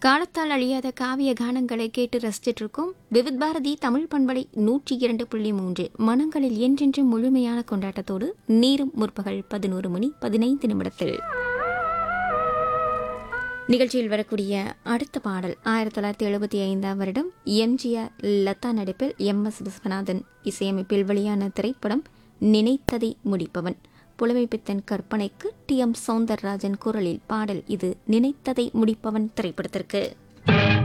காலத்தால் அழியாத காவிய கானங்களை கேட்டு ரசிச்சிட்டு இருக்கோம் விவித் பாரதி தமிழ் பண்பலை நூற்றி இரண்டு புள்ளி மூன்று மனங்களில் என்றென்றும் முழுமையான கொண்டாட்டத்தோடு நீரும் முற்பகல் பதினோரு மணி பதினைந்து நிமிடத்தில் நிகழ்ச்சியில் வரக்கூடிய அடுத்த பாடல் ஆயிரத்தி தொள்ளாயிரத்தி எழுபத்தி ஐந்தாம் வருடம் எம்ஜிஆர் லதா நடிப்பில் எம் எஸ் விஸ்வநாதன் இசையமைப்பில் வெளியான திரைப்படம் நினைத்ததை முடிப்பவன் புலமைப்பித்தன் கற்பனைக்கு டி எம் சௌந்தரராஜன் குரலில் பாடல் இது நினைத்ததை முடிப்பவன் திரைப்படத்திற்கு